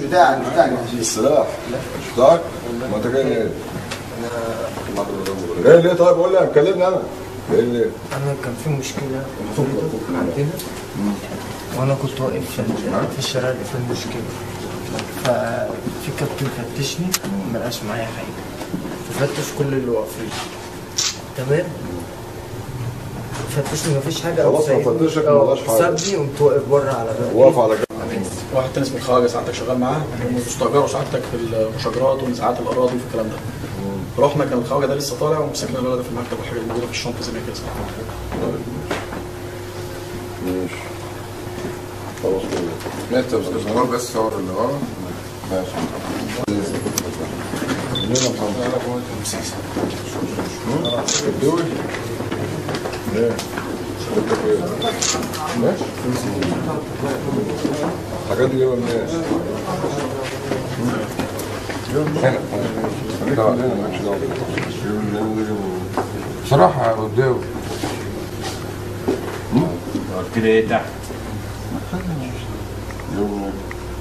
بتاعك بتاعك السلاح مش بتاعك؟ ما انت جاي ليه؟ جاي ليه طيب قول لي كلمني انا جاي ليه؟ انا كان في مشكله عندنا وانا كنت واقف في في الشارع اللي فيه المشكله ففي كابتن فتشني ما لقاش معايا حاجه ففتش كل اللي واقفين تمام فتشني مفيش حاجه خلاص، سايبني. هفتشك، اه، ملقاش حاجة. سابني قمت واقف بره على باب واقف على جنب واحد تاني اسمه الخواجه سعادتك شغال معاه مستاجره سعادتك في المشاجرات ونزاعات الاراضي وفي الكلام ده رحنا كان الخواجه ده لسه طالع ومسكنا الولد ده في المكتب والحاجه اللي موجوده في الشنطه زي ما كده ماشي خلاص كده انت باستثمار بس صور اللي ورا ماشي منين يا محمد؟ الدوي؟ ليه؟ انت فين؟ ماشي الحاجات دي جايبها منين؟ هنا خليك عندنا مالكش دعوه جايبها منين دي جايبها بصراحة يا قدام كده ايه تحت جايبها منين؟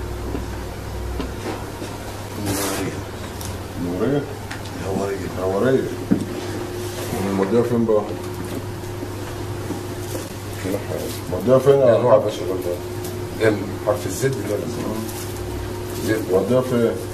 نورية؟ هورية هورية موديها فين بقى؟ موديها فين نوع يا بس الغلطة ام حرف الزد ده زد موديها فين؟